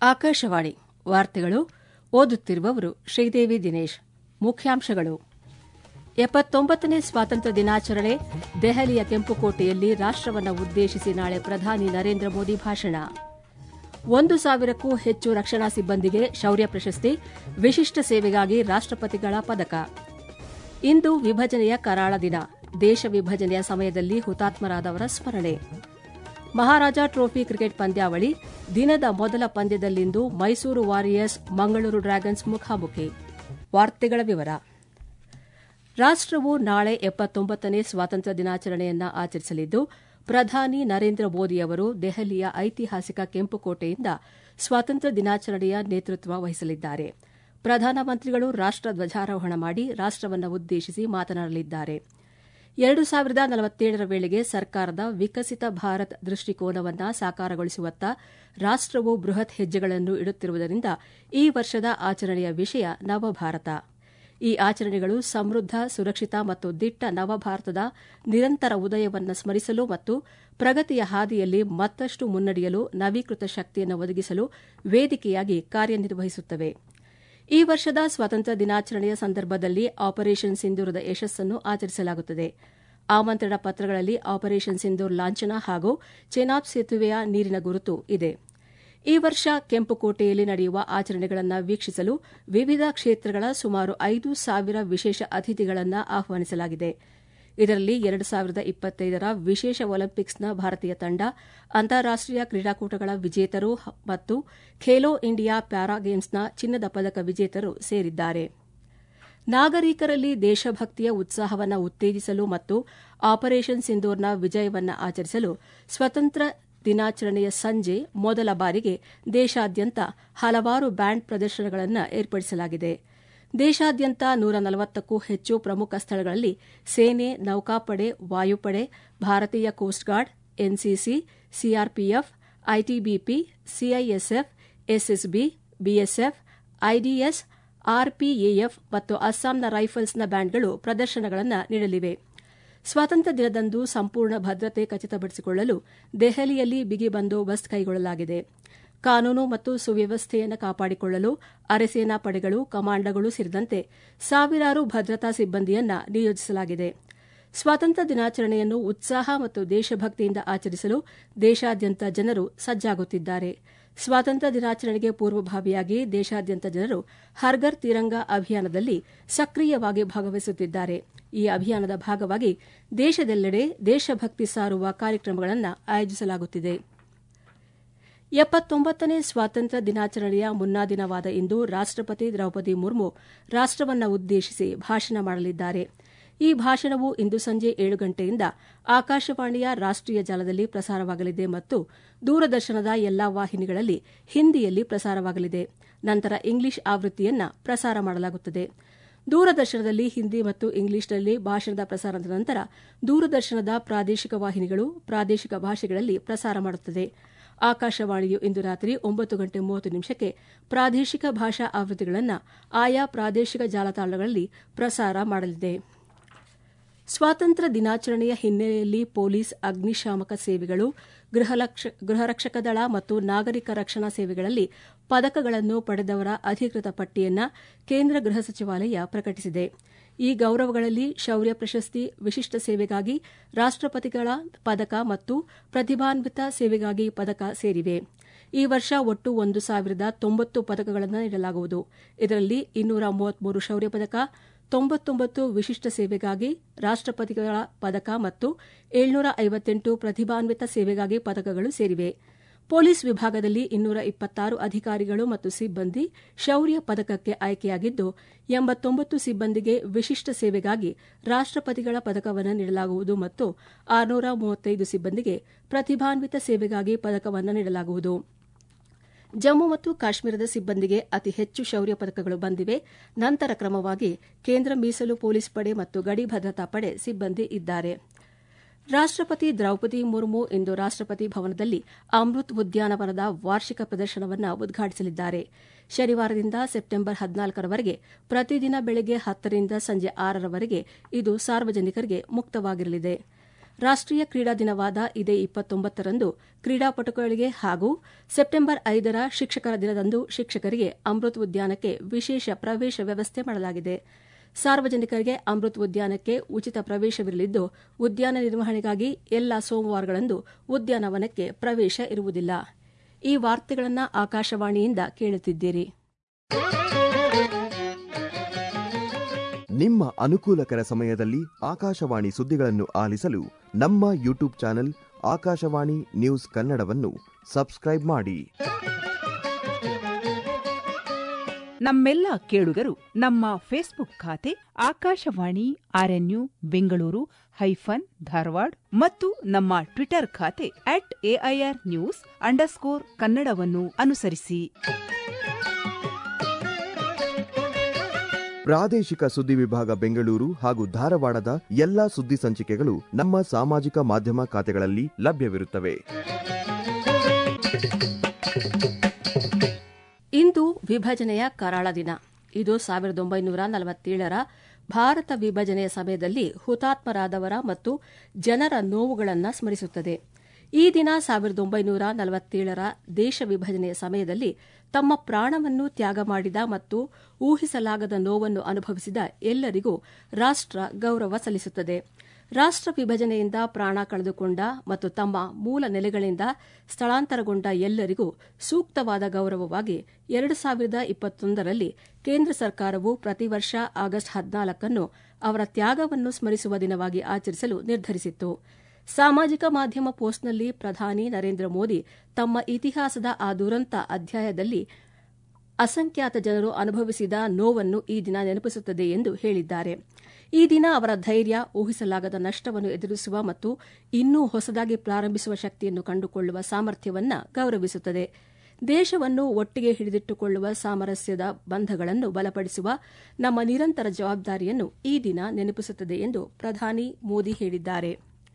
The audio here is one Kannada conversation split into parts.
ಆಕಾಶವಾಣಿ ವಾರ್ತೆಗಳು ಓದುತ್ತಿರುವವರು ಶ್ರೀದೇವಿ ದಿನೇಶ್ ಮುಖ್ಯಾಂಶಗಳು ಎಪ್ಪತ್ತೊಂಬತ್ತನೇ ಸ್ವಾತಂತ್ರ್ಯ ದಿನಾಚರಣೆ ದೆಹಲಿಯ ಕೆಂಪುಕೋಟೆಯಲ್ಲಿ ರಾಷ್ಟವನ್ನು ಉದ್ದೇಶಿಸಿ ನಾಳೆ ಪ್ರಧಾನಿ ನರೇಂದ್ರ ಮೋದಿ ಭಾಷಣ ಒಂದು ಸಾವಿರಕ್ಕೂ ಹೆಚ್ಚು ರಕ್ಷಣಾ ಸಿಬ್ಬಂದಿಗೆ ಶೌರ್ಯ ಪ್ರಶಸ್ತಿ ವಿಶಿಷ್ಟ ಸೇವೆಗಾಗಿ ರಾಷ್ಟಪತಿಗಳ ಪದಕ ಇಂದು ವಿಭಜನೆಯ ಕರಾಳ ದಿನ ದೇಶ ವಿಭಜನೆಯ ಸಮಯದಲ್ಲಿ ಹುತಾತ್ಮರಾದವರ ಸ್ಮರಣೆ ಮಹಾರಾಜ ಟ್ರೋಫಿ ಕ್ರಿಕೆಟ್ ಪಂದ್ಯಾವಳಿ ದಿನದ ಮೊದಲ ಪಂದ್ಯದಲ್ಲಿಂದು ಮೈಸೂರು ವಾರಿಯರ್ಸ್ ಮಂಗಳೂರು ಡ್ರ್ಯಾಗನ್ಸ್ ಮುಖಾಮುಖಿ ವಾರ್ತೆಗಳ ವಿವರ ರಾಷ್ಟವು ನಾಳೆ ಎಪ್ಪತ್ತೊಂಬತ್ತನೇ ಸ್ವಾತಂತ್ರ್ಯ ದಿನಾಚರಣೆಯನ್ನು ಆಚರಿಸಲಿದ್ದು ಪ್ರಧಾನಿ ನರೇಂದ್ರ ಮೋದಿ ಅವರು ದೆಹಲಿಯ ಐತಿಹಾಸಿಕ ಕೆಂಪುಕೋಟೆಯಿಂದ ಸ್ವಾತಂತ್ರ್ಯ ದಿನಾಚರಣೆಯ ನೇತೃತ್ವ ವಹಿಸಲಿದ್ದಾರೆ ಪ್ರಧಾನಮಂತ್ರಿಗಳು ರಾಷ್ಟ ಧ್ವಜಾರೋಹಣ ಮಾಡಿ ರಾಷ್ಟವನ್ನು ಉದ್ದೇಶಿಸಿ ಮಾತನಾಡಲಿದ್ದಾರೆ ಎರಡು ಸಾವಿರದ ನಲವತ್ತೇಳರ ವೇಳೆಗೆ ಸರ್ಕಾರದ ವಿಕಸಿತ ಭಾರತ್ ದೃಷ್ಟಿಕೋನವನ್ನು ಸಾಕಾರಗೊಳಿಸುವತ್ತ ರಾಷ್ಟವು ಬೃಹತ್ ಹೆಜ್ಜೆಗಳನ್ನು ಇಡುತ್ತಿರುವುದರಿಂದ ಈ ವರ್ಷದ ಆಚರಣೆಯ ವಿಷಯ ನವಭಾರತ ಈ ಆಚರಣೆಗಳು ಸಮೃದ್ಧ ಸುರಕ್ಷಿತ ಮತ್ತು ದಿಟ್ಟ ನವಭಾರತದ ನಿರಂತರ ಉದಯವನ್ನು ಸ್ಮರಿಸಲು ಮತ್ತು ಪ್ರಗತಿಯ ಹಾದಿಯಲ್ಲಿ ಮತ್ತಷ್ಟು ಮುನ್ನಡೆಯಲು ನವೀಕೃತ ಶಕ್ತಿಯನ್ನು ಒದಗಿಸಲು ವೇದಿಕೆಯಾಗಿ ಕಾರ್ಯನಿರ್ವಹಿಸುತ್ತವೆ ಈ ವರ್ಷದ ಸ್ವಾತಂತ್ರ್ಯ ದಿನಾಚರಣೆಯ ಸಂದರ್ಭದಲ್ಲಿ ಆಪರೇಷನ್ ಸಿಂಧೂರದ ಯಶಸ್ಸನ್ನು ಆಚರಿಸಲಾಗುತ್ತದೆ ಆಮಂತ್ರಣ ಪತ್ರಗಳಲ್ಲಿ ಆಪರೇಷನ್ ಸಿಂಧೂರ್ ಲಾಂಛನ ಹಾಗೂ ಚೆನಾಬ್ ಸೇತುವೆಯ ನೀರಿನ ಗುರುತು ಇದೆ ಈ ವರ್ಷ ಕೆಂಪುಕೋಟೆಯಲ್ಲಿ ನಡೆಯುವ ಆಚರಣೆಗಳನ್ನು ವೀಕ್ಷಿಸಲು ವಿವಿಧ ಕ್ಷೇತ್ರಗಳ ಸುಮಾರು ಐದು ಸಾವಿರ ವಿಶೇಷ ಅತಿಥಿಗಳನ್ನು ಆಹ್ವಾನಿಸಲಾಗಿದೆ ಇದರಲ್ಲಿ ಎರಡು ಸಾವಿರದ ಇಪ್ಪತ್ತೈದರ ವಿಶೇಷ ಒಲಿಂಪಿಕ್ಸ್ನ ಭಾರತೀಯ ತಂಡ ಅಂತಾರಾಷ್ಟೀಯ ಕ್ರೀಡಾಕೂಟಗಳ ವಿಜೇತರು ಮತ್ತು ಖೇಲೋ ಇಂಡಿಯಾ ಪ್ಯಾರಾ ಗೇಮ್ಸ್ನ ಚಿನ್ನದ ಪದಕ ವಿಜೇತರು ಸೇರಿದ್ದಾರೆ ನಾಗರಿಕರಲ್ಲಿ ದೇಶಭಕ್ತಿಯ ಉತ್ಸಾಹವನ್ನು ಉತ್ತೇಜಿಸಲು ಮತ್ತು ಆಪರೇಷನ್ ಸಿಂಧೂರ್ನ ವಿಜಯವನ್ನು ಆಚರಿಸಲು ಸ್ವತಂತ್ರ ದಿನಾಚರಣೆಯ ಸಂಜೆ ಮೊದಲ ಬಾರಿಗೆ ದೇಶಾದ್ಯಂತ ಹಲವಾರು ಬ್ಯಾಂಡ್ ಪ್ರದರ್ಶನಗಳನ್ನು ಏರ್ಪಡಿಸಲಾಗಿದೆ ದೇಶಾದ್ಯಂತ ನೂರ ನಲವತ್ತಕ್ಕೂ ಹೆಚ್ಚು ಪ್ರಮುಖ ಸ್ಥಳಗಳಲ್ಲಿ ಸೇನೆ ನೌಕಾಪಡೆ ವಾಯುಪಡೆ ಭಾರತೀಯ Coast Guard NCC CRPF ITBP CISF SSB BSF IDS RPAF ಮತ್ತು ಅಸ್ಸಾಂನ ರೈಫಲ್ಸ್ನ ಬ್ಯಾಂಡ್ಗಳು ಪ್ರದರ್ಶನಗಳನ್ನು ನೀಡಲಿವೆ ಸ್ವಾತಂತ್ರ್ಯ ದಿನದಂದು ಸಂಪೂರ್ಣ ಭದ್ರತೆ ಖಚಿತಪಡಿಸಿಕೊಳ್ಳಲು ದೆಹಲಿಯಲ್ಲಿ ಬಿಗಿ ಬಂದೋಬಸ್ತ್ ಕೈಗೊಳ್ಳಲಾಗಿದೆ ಕಾನೂನು ಮತ್ತು ಸುವ್ಯವಸ್ಥೆಯನ್ನು ಕಾಪಾಡಿಕೊಳ್ಳಲು ಅರೆಸೇನಾ ಪಡೆಗಳು ಕಮಾಂಡೋಗಳು ಸೇರಿದಂತೆ ಸಾವಿರಾರು ಭದ್ರತಾ ಸಿಬ್ಬಂದಿಯನ್ನು ನಿಯೋಜಿಸಲಾಗಿದೆ ಸ್ವಾತಂತ್ರ್ಯ ದಿನಾಚರಣೆಯನ್ನು ಉತ್ಸಾಹ ಮತ್ತು ದೇಶಭಕ್ತಿಯಿಂದ ಆಚರಿಸಲು ದೇಶಾದ್ಯಂತ ಜನರು ಸಜ್ಜಾಗುತ್ತಿದ್ದಾರೆ ಸ್ವಾತಂತ್ರ್ಯ ದಿನಾಚರಣೆಗೆ ಪೂರ್ವಭಾವಿಯಾಗಿ ದೇಶಾದ್ಯಂತ ಜನರು ಹರ್ಗರ್ ತಿರಂಗ ಅಭಿಯಾನದಲ್ಲಿ ಸಕ್ರಿಯವಾಗಿ ಭಾಗವಹಿಸುತ್ತಿದ್ದಾರೆ ಈ ಅಭಿಯಾನದ ಭಾಗವಾಗಿ ದೇಶದೆಲ್ಲೆಡೆ ದೇಶಭಕ್ತಿ ಸಾರುವ ಕಾರ್ಯಕ್ರಮಗಳನ್ನು ಆಯೋಜಿಸಲಾಗುತ್ತಿದೆ ಎಪ್ಪತ್ತೊಂಬತ್ತನೇ ಸ್ವಾತಂತ್ರ್ಯ ದಿನಾಚರಣೆಯ ಮುನ್ನಾ ದಿನವಾದ ಇಂದು ರಾಷ್ಟಪತಿ ದ್ರೌಪದಿ ಮುರ್ಮು ರಾಷ್ಟವನ್ನು ಉದ್ದೇಶಿಸಿ ಭಾಷಣ ಮಾಡಲಿದ್ದಾರೆ ಈ ಭಾಷಣವು ಇಂದು ಸಂಜೆ ಏಳು ಗಂಟೆಯಿಂದ ಆಕಾಶವಾಣಿಯ ರಾಷ್ಟೀಯ ಜಾಲದಲ್ಲಿ ಪ್ರಸಾರವಾಗಲಿದೆ ಮತ್ತು ದೂರದರ್ಶನದ ಎಲ್ಲಾ ವಾಹಿನಿಗಳಲ್ಲಿ ಹಿಂದಿಯಲ್ಲಿ ಪ್ರಸಾರವಾಗಲಿದೆ ನಂತರ ಇಂಗ್ಲಿಷ್ ಆವೃತ್ತಿಯನ್ನು ಪ್ರಸಾರ ಮಾಡಲಾಗುತ್ತದೆ ದೂರದರ್ಶನದಲ್ಲಿ ಹಿಂದಿ ಮತ್ತು ಇಂಗ್ಲಿಷ್ನಲ್ಲಿ ಭಾಷಣದ ಪ್ರಸಾರದ ನಂತರ ದೂರದರ್ಶನದ ಪ್ರಾದೇಶಿಕ ವಾಹಿನಿಗಳು ಪ್ರಾದೇಶಿಕ ಭಾಷೆಗಳಲ್ಲಿ ಪ್ರಸಾರ ಮಾಡುತ್ತದೆ ಆಕಾಶವಾಣಿಯು ಇಂದು ರಾತ್ರಿ ಒಂಬತ್ತು ಗಂಟೆ ಮೂವತ್ತು ನಿಮಿಷಕ್ಕೆ ಪ್ರಾದೇಶಿಕ ಭಾಷಾ ಆವೃತ್ತಿಗಳನ್ನು ಆಯಾ ಪ್ರಾದೇಶಿಕ ಜಾಲತಾಣಗಳಲ್ಲಿ ಪ್ರಸಾರ ಮಾಡಲಿದೆ ಸ್ವಾತಂತ್ರ್ಯ ದಿನಾಚರಣೆಯ ಹಿನ್ನೆಲೆಯಲ್ಲಿ ಪೊಲೀಸ್ ಅಗ್ನಿಶಾಮಕ ಸೇವೆಗಳು ಗೃಹರಕ್ಷಕ ದಳ ಮತ್ತು ನಾಗರಿಕ ರಕ್ಷಣಾ ಸೇವೆಗಳಲ್ಲಿ ಪದಕಗಳನ್ನು ಪಡೆದವರ ಅಧಿಕೃತ ಪಟ್ಟಿಯನ್ನು ಕೇಂದ್ರ ಗೃಹ ಸಚಿವಾಲಯ ಪ್ರಕಟಿಸಿದೆ ಈ ಗೌರವಗಳಲ್ಲಿ ಶೌರ್ಯ ಪ್ರಶಸ್ತಿ ವಿಶಿಷ್ಟ ಸೇವೆಗಾಗಿ ರಾಷ್ಟಪತಿಗಳ ಪದಕ ಮತ್ತು ಪ್ರತಿಭಾನ್ವಿತ ಸೇವೆಗಾಗಿ ಪದಕ ಸೇರಿವೆ ಈ ವರ್ಷ ಒಟ್ಟು ಒಂದು ಸಾವಿರದ ತೊಂಬತ್ತು ಪದಕಗಳನ್ನು ನೀಡಲಾಗುವುದು ಇದರಲ್ಲಿ ಇನ್ನೂರ ಮೂವತ್ಮೂರು ಶೌರ್ಯ ಪದಕ ತೊಂಬತ್ತೊಂಬತ್ತು ವಿಶಿಷ್ಟ ಸೇವೆಗಾಗಿ ರಾಷ್ಟಪತಿಗಳ ಪದಕ ಮತ್ತು ಏಳ್ನೂರ ಐವತ್ತೆಂಟು ಪ್ರತಿಭಾನ್ವಿತ ಸೇವೆಗಾಗಿ ಪದಕಗಳು ಸೇರಿವೆ ಪೊಲೀಸ್ ವಿಭಾಗದಲ್ಲಿ ಇನ್ನೂರ ಇಪ್ಪತ್ತಾರು ಅಧಿಕಾರಿಗಳು ಮತ್ತು ಸಿಬ್ಬಂದಿ ಶೌರ್ಯ ಪದಕಕ್ಕೆ ಆಯ್ಕೆಯಾಗಿದ್ದು ಎಂಬತ್ತೊಂಬತ್ತು ಸಿಬ್ಬಂದಿಗೆ ವಿಶಿಷ್ಟ ಸೇವೆಗಾಗಿ ರಾಷ್ಟಪತಿಗಳ ಪದಕವನ್ನು ನೀಡಲಾಗುವುದು ಮತ್ತು ಆರುನೂರ ಮೂವತ್ತೈದು ಸಿಬ್ಬಂದಿಗೆ ಪ್ರತಿಭಾನ್ವಿತ ಸೇವೆಗಾಗಿ ಪದಕವನ್ನು ನೀಡಲಾಗುವುದು ಜಮ್ಮು ಮತ್ತು ಕಾಶ್ಮೀರದ ಸಿಬ್ಬಂದಿಗೆ ಅತಿ ಹೆಚ್ಚು ಶೌರ್ಯ ಪದಕಗಳು ಬಂದಿವೆ ನಂತರ ಕ್ರಮವಾಗಿ ಕೇಂದ್ರ ಮೀಸಲು ಪೊಲೀಸ್ ಪಡೆ ಮತ್ತು ಗಡಿ ಭದ್ರತಾ ಪಡೆ ಸಿಬ್ಬಂದಿ ಇದ್ದಾರೆ ರಾಷ್ಟಪತಿ ದ್ರೌಪದಿ ಮುರ್ಮು ಇಂದು ರಾಷ್ಟಪತಿ ಭವನದಲ್ಲಿ ಅಮೃತ್ ಉದ್ಯಾನವನದ ವಾರ್ಷಿಕ ಪ್ರದರ್ಶನವನ್ನು ಉದ್ಘಾಟಿಸಲಿದ್ದಾರೆ ಶನಿವಾರದಿಂದ ಸೆಪ್ಟೆಂಬರ್ ಹದಿನಾಲ್ಕರವರೆಗೆ ಪ್ರತಿದಿನ ಬೆಳಗ್ಗೆ ಹತ್ತರಿಂದ ಸಂಜೆ ಆರರವರೆಗೆ ಇದು ಸಾರ್ವಜನಿಕರಿಗೆ ಮುಕ್ತವಾಗಿರಲಿದೆ ರಾಷ್ಟೀಯ ಕ್ರೀಡಾ ದಿನವಾದ ಇದೇ ಇಪ್ಪತ್ತೊಂಬತ್ತರಂದು ಕ್ರೀಡಾಪಟುಗಳಿಗೆ ಹಾಗೂ ಸೆಪ್ಟೆಂಬರ್ ಐದರ ಶಿಕ್ಷಕರ ದಿನದಂದು ಶಿಕ್ಷಕರಿಗೆ ಅಮೃತ್ ಉದ್ಯಾನಕ್ಕೆ ವಿಶೇಷ ಪ್ರವೇಶ ವ್ಯವಸ್ಥೆ ಮಾಡಲಾಗಿದೆ ಸಾರ್ವಜನಿಕರಿಗೆ ಅಮೃತ್ ಉದ್ಯಾನಕ್ಕೆ ಉಚಿತ ಪ್ರವೇಶವಿರಲಿದ್ದು ಉದ್ಯಾನ ನಿರ್ವಹಣೆಗಾಗಿ ಎಲ್ಲಾ ಸೋಮವಾರಗಳಂದು ಉದ್ಯಾನವನಕ್ಕೆ ಪ್ರವೇಶ ಇರುವುದಿಲ್ಲ ಈ ವಾರ್ತೆಗಳನ್ನು ಆಕಾಶವಾಣಿಯಿಂದ ಕೇಳುತ್ತಿದ್ದೀರಿ ನಿಮ್ಮ ಅನುಕೂಲಕರ ಸಮಯದಲ್ಲಿ ಆಕಾಶವಾಣಿ ಸುದ್ದಿಗಳನ್ನು ಆಲಿಸಲು ನಮ್ಮ ಯೂಟ್ಯೂಬ್ ಚಾನೆಲ್ ಆಕಾಶವಾಣಿ ನ್ಯೂಸ್ ಕನ್ನಡವನ್ನು ಸಬ್ಸ್ಕ್ರೈಬ್ ಮಾಡಿ ನಮ್ಮೆಲ್ಲ ಕೇಳುಗರು ನಮ್ಮ ಫೇಸ್ಬುಕ್ ಖಾತೆ ಆಕಾಶವಾಣಿ ಆರ್ಎನ್ಯು ಬೆಂಗಳೂರು ಹೈಫನ್ ಧಾರವಾಡ ಮತ್ತು ನಮ್ಮ ಟ್ವಿಟರ್ ಖಾತೆ ಅಟ್ ಎಐಆರ್ ನ್ಯೂಸ್ ಅಂಡರ್ಸ್ಕೋರ್ ಕನ್ನಡವನ್ನು ಅನುಸರಿಸಿ ಪ್ರಾದೇಶಿಕ ಸುದ್ದಿ ವಿಭಾಗ ಬೆಂಗಳೂರು ಹಾಗೂ ಧಾರವಾಡದ ಎಲ್ಲಾ ಸುದ್ದಿ ಸಂಚಿಕೆಗಳು ನಮ್ಮ ಸಾಮಾಜಿಕ ಮಾಧ್ಯಮ ಖಾತೆಗಳಲ್ಲಿ ಲಭ್ಯವಿರುತ್ತವೆ ಇಂದು ವಿಭಜನೆಯ ಕರಾಳ ದಿನ ಇದು ಸಾವಿರದ ಒಂಬೈನೂರ ನಲವತ್ತೇಳರ ಭಾರತ ವಿಭಜನೆಯ ಸಮಯದಲ್ಲಿ ಹುತಾತ್ಮರಾದವರ ಮತ್ತು ಜನರ ನೋವುಗಳನ್ನು ಸ್ಮರಿಸುತ್ತದೆ ಈ ದಿನ ಸಾವಿರದ ಒಂಬೈನೂರ ನಲವತ್ತೇಳರ ದೇಶ ವಿಭಜನೆಯ ಸಮಯದಲ್ಲಿ ತಮ್ಮ ಪ್ರಾಣವನ್ನು ತ್ಯಾಗ ಮಾಡಿದ ಮತ್ತು ಊಹಿಸಲಾಗದ ನೋವನ್ನು ಅನುಭವಿಸಿದ ಎಲ್ಲರಿಗೂ ರಾಷ್ಟ ಗೌರವ ಸಲ್ಲಿಸುತ್ತದೆ ರಾಷ್ಟ ವಿಭಜನೆಯಿಂದ ಪ್ರಾಣ ಕಳೆದುಕೊಂಡ ಮತ್ತು ತಮ್ಮ ಮೂಲ ನೆಲೆಗಳಿಂದ ಸ್ಥಳಾಂತರಗೊಂಡ ಎಲ್ಲರಿಗೂ ಸೂಕ್ತವಾದ ಗೌರವವಾಗಿ ಎರಡು ಸಾವಿರದ ಇಪ್ಪತ್ತೊಂದರಲ್ಲಿ ಕೇಂದ್ರ ಸರ್ಕಾರವು ಪ್ರತಿ ವರ್ಷ ಆಗಸ್ಟ್ ಹದಿನಾಲ್ಕನ್ನು ಅವರ ತ್ಯಾಗವನ್ನು ಸ್ಮರಿಸುವ ದಿನವಾಗಿ ಆಚರಿಸಲು ನಿರ್ಧರಿಸಿತ್ತು ಸಾಮಾಜಿಕ ಮಾಧ್ಯಮ ಪೋಸ್ಟ್ನಲ್ಲಿ ಪ್ರಧಾನಿ ನರೇಂದ್ರ ಮೋದಿ ತಮ್ಮ ಇತಿಹಾಸದ ಆ ದುರಂತ ಅಧ್ಯಾಯದಲ್ಲಿ ಅಸಂಖ್ಯಾತ ಜನರು ಅನುಭವಿಸಿದ ನೋವನ್ನು ಈ ದಿನ ನೆನಪಿಸುತ್ತದೆ ಎಂದು ಹೇಳಿದ್ದಾರೆ ಈ ದಿನ ಅವರ ಧೈರ್ಯ ಊಹಿಸಲಾಗದ ನಷ್ಟವನ್ನು ಎದುರಿಸುವ ಮತ್ತು ಇನ್ನೂ ಹೊಸದಾಗಿ ಪ್ರಾರಂಭಿಸುವ ಶಕ್ತಿಯನ್ನು ಕಂಡುಕೊಳ್ಳುವ ಸಾಮರ್ಥ್ಯವನ್ನು ಗೌರವಿಸುತ್ತದೆ ದೇಶವನ್ನು ಒಟ್ಟಿಗೆ ಹಿಡಿದಿಟ್ಟುಕೊಳ್ಳುವ ಸಾಮರಸ್ಯದ ಬಂಧಗಳನ್ನು ಬಲಪಡಿಸುವ ನಮ್ಮ ನಿರಂತರ ಜವಾಬ್ದಾರಿಯನ್ನು ಈ ದಿನ ನೆನಪಿಸುತ್ತದೆ ಎಂದು ಪ್ರಧಾನಿ ಮೋದಿ ಹೇಳಿದ್ದಾರೆ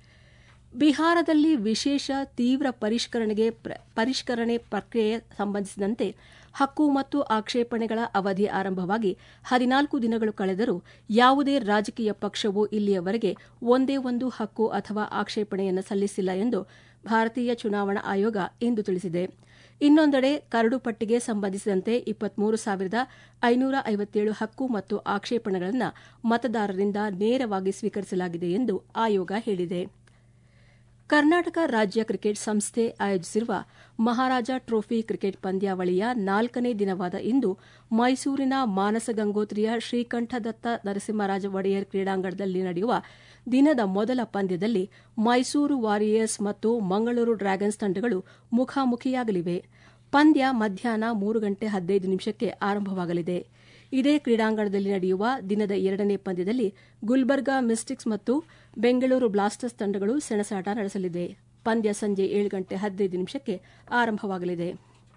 ಬಿಹಾರದಲ್ಲಿ ವಿಶೇಷ ತೀವ್ರ ಪರಿಷ್ಕರಣೆಗೆ ಪರಿಷ್ಕರಣೆ ಪ್ರಕ್ರಿಯೆ ಸಂಬಂಧಿಸಿದಂತೆ ಹಕ್ಕು ಮತ್ತು ಆಕ್ಷೇಪಣೆಗಳ ಅವಧಿ ಆರಂಭವಾಗಿ ಹದಿನಾಲ್ಕು ದಿನಗಳು ಕಳೆದರೂ ಯಾವುದೇ ರಾಜಕೀಯ ಪಕ್ಷವು ಇಲ್ಲಿಯವರೆಗೆ ಒಂದೇ ಒಂದು ಹಕ್ಕು ಅಥವಾ ಆಕ್ಷೇಪಣೆಯನ್ನು ಸಲ್ಲಿಸಿಲ್ಲ ಎಂದು ಭಾರತೀಯ ಚುನಾವಣಾ ಆಯೋಗ ಇಂದು ತಿಳಿಸಿದೆ ಇನ್ನೊಂದೆಡೆ ಕರಡು ಪಟ್ಟಿಗೆ ಸಂಬಂಧಿಸಿದಂತೆ ಇಪ್ಪತ್ಮೂರು ಸಾವಿರದ ಐನೂರ ಐವತ್ತೇಳು ಹಕ್ಕು ಮತ್ತು ಆಕ್ಷೇಪಣೆಗಳನ್ನು ಮತದಾರರಿಂದ ನೇರವಾಗಿ ಸ್ವೀಕರಿಸಲಾಗಿದೆ ಎಂದು ಆಯೋಗ ಹೇಳಿದೆ ಕರ್ನಾಟಕ ರಾಜ್ಯ ಕ್ರಿಕೆಟ್ ಸಂಸ್ಥೆ ಆಯೋಜಿಸಿರುವ ಮಹಾರಾಜ ಟ್ರೋಫಿ ಕ್ರಿಕೆಟ್ ಪಂದ್ಯಾವಳಿಯ ನಾಲ್ಕನೇ ದಿನವಾದ ಇಂದು ಮೈಸೂರಿನ ಮಾನಸ ಗಂಗೋತ್ರಿಯ ಶ್ರೀಕಂಠದತ್ತ ನರಸಿಂಹರಾಜ ಒಡೆಯರ್ ಕ್ರೀಡಾಂಗಣದಲ್ಲಿ ನಡೆಯುವ ದಿನದ ಮೊದಲ ಪಂದ್ಯದಲ್ಲಿ ಮೈಸೂರು ವಾರಿಯರ್ಸ್ ಮತ್ತು ಮಂಗಳೂರು ಡ್ರ್ಯಾಗನ್ಸ್ ತಂಡಗಳು ಮುಖಾಮುಖಿಯಾಗಲಿವೆ ಪಂದ್ಯ ಮಧ್ಯಾಹ್ನ ಮೂರು ಗಂಟೆ ಹದಿನೈದು ನಿಮಿಷಕ್ಕೆ ಆರಂಭವಾಗಲಿದೆ ಇದೇ ಕ್ರೀಡಾಂಗಣದಲ್ಲಿ ನಡೆಯುವ ದಿನದ ಎರಡನೇ ಪಂದ್ಯದಲ್ಲಿ ಗುಲ್ಬರ್ಗಾ ಮಿಸ್ಟಿಕ್ಸ್ ಮತ್ತು ಬೆಂಗಳೂರು ಬ್ಲಾಸ್ಟರ್ಸ್ ತಂಡಗಳು ಸೆಣಸಾಟ ನಡೆಸಲಿದೆ ಪಂದ್ಯ ಸಂಜೆ ಏಳು ಗಂಟೆ ಹದಿನೈದು ನಿಮಿಷಕ್ಕೆ ಆರಂಭವಾಗಲಿದೆ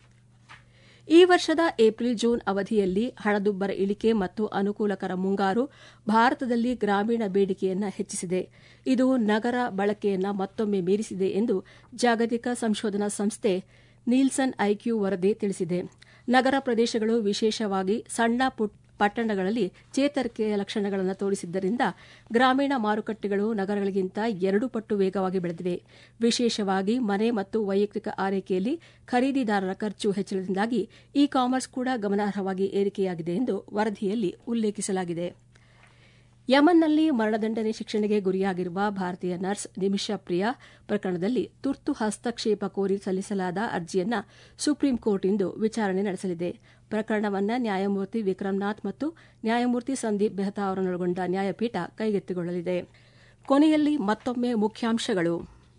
ಈ ವರ್ಷದ ಏಪ್ರಿಲ್ ಜೂನ್ ಅವಧಿಯಲ್ಲಿ ಹಣದುಬ್ಬರ ಇಳಿಕೆ ಮತ್ತು ಅನುಕೂಲಕರ ಮುಂಗಾರು ಭಾರತದಲ್ಲಿ ಗ್ರಾಮೀಣ ಬೇಡಿಕೆಯನ್ನು ಹೆಚ್ಚಿಸಿದೆ ಇದು ನಗರ ಬಳಕೆಯನ್ನು ಮತ್ತೊಮ್ಮೆ ಮೀರಿಸಿದೆ ಎಂದು ಜಾಗತಿಕ ಸಂಶೋಧನಾ ಸಂಸ್ಥೆ ನೀಲ್ಸನ್ ಐಕ್ಯೂ ವರದಿ ತಿಳಿಸಿದೆ ನಗರ ಪ್ರದೇಶಗಳು ವಿಶೇಷವಾಗಿ ಸಣ್ಣ ಪಟ್ಟಣಗಳಲ್ಲಿ ಚೇತರಿಕೆಯ ಲಕ್ಷಣಗಳನ್ನು ತೋರಿಸಿದ್ದರಿಂದ ಗ್ರಾಮೀಣ ಮಾರುಕಟ್ಟೆಗಳು ನಗರಗಳಿಗಿಂತ ಎರಡು ಪಟ್ಟು ವೇಗವಾಗಿ ಬೆಳೆದಿವೆ ವಿಶೇಷವಾಗಿ ಮನೆ ಮತ್ತು ವೈಯಕ್ತಿಕ ಆರೈಕೆಯಲ್ಲಿ ಖರೀದಿದಾರರ ಖರ್ಚು ಹೆಚ್ಚಳದಿಂದಾಗಿ ಇ ಕಾಮರ್ಸ್ ಕೂಡ ಗಮನಾರ್ಹವಾಗಿ ಏರಿಕೆಯಾಗಿದೆ ಎಂದು ವರದಿಯಲ್ಲಿ ಉಲ್ಲೇಖಿಸಲಾಗಿದೆ ಯಮನ್ನಲ್ಲಿ ಮರಣದಂಡನೆ ಶಿಕ್ಷಣೆಗೆ ಗುರಿಯಾಗಿರುವ ಭಾರತೀಯ ನರ್ಸ್ ನಿಮಿಷಾ ಪ್ರಿಯಾ ಪ್ರಕರಣದಲ್ಲಿ ತುರ್ತು ಹಸ್ತಕ್ಷೇಪ ಕೋರಿ ಸಲ್ಲಿಸಲಾದ ಅರ್ಜಿಯನ್ನು ಸುಪ್ರೀಂ ಕೋರ್ಟ್ ಇಂದು ವಿಚಾರಣೆ ನಡೆಸಲಿದೆ ಪ್ರಕರಣವನ್ನು ನ್ಯಾಯಮೂರ್ತಿ ವಿಕ್ರಮ್ನಾಥ್ ಮತ್ತು ನ್ಯಾಯಮೂರ್ತಿ ಸಂದೀಪ್ ಮೆಹ್ತಾ ಅವರನ್ನೊಳಗೊಂಡ ನ್ಯಾಯಪೀಠ ಕೈಗೆತ್ತಿಕೊಳ್ಳಲಿದೆ ಕೊನೆಯಲ್ಲಿ ಮತ್ತೊಮ್ಮೆ ಮುಖ್ಯಾಂಶಗಳು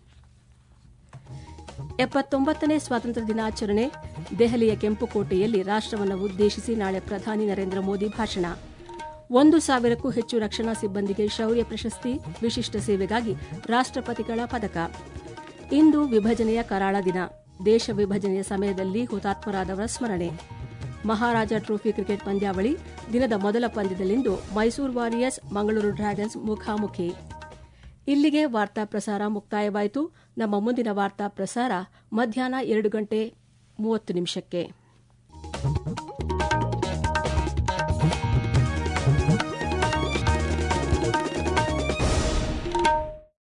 ಎಪ್ಪತ್ತೊಂಬತ್ತನೇ ಸ್ವಾತಂತ್ರ್ಯ ದಿನಾಚರಣೆ ದೆಹಲಿಯ ಕೆಂಪುಕೋಟೆಯಲ್ಲಿ ರಾಷ್ಟವನ್ನು ಉದ್ದೇಶಿಸಿ ನಾಳೆ ಪ್ರಧಾನಿ ನರೇಂದ್ರ ಮೋದಿ ಭಾಷಣ ಒಂದು ಸಾವಿರಕ್ಕೂ ಹೆಚ್ಚು ರಕ್ಷಣಾ ಸಿಬ್ಬಂದಿಗೆ ಶೌರ್ಯ ಪ್ರಶಸ್ತಿ ವಿಶಿಷ್ಟ ಸೇವೆಗಾಗಿ ರಾಷ್ಟಪತಿಗಳ ಪದಕ ಇಂದು ವಿಭಜನೆಯ ಕರಾಳ ದಿನ ದೇಶ ವಿಭಜನೆಯ ಸಮಯದಲ್ಲಿ ಹುತಾತ್ಮರಾದವರ ಸ್ಮರಣೆ ಮಹಾರಾಜ ಟ್ರೋಫಿ ಕ್ರಿಕೆಟ್ ಪಂದ್ಯಾವಳಿ ದಿನದ ಮೊದಲ ಪಂದ್ಯದಲ್ಲಿಂದು ಮೈಸೂರು ವಾರಿಯರ್ಸ್ ಮಂಗಳೂರು ಡ್ರ್ಯಾಗನ್ಸ್ ಮುಖಾಮುಖಿ ಇಲ್ಲಿಗೆ ವಾರ್ತಾ ಪ್ರಸಾರ ಮುಕ್ತಾಯವಾಯಿತು ನಮ್ಮ ಮುಂದಿನ ವಾರ್ತಾ ಪ್ರಸಾರ ಮಧ್ಯಾಹ್ನ ಎರಡು ಗಂಟೆ ಮೂವತ್ತು ನಿಮಿಷಕ್ಕೆ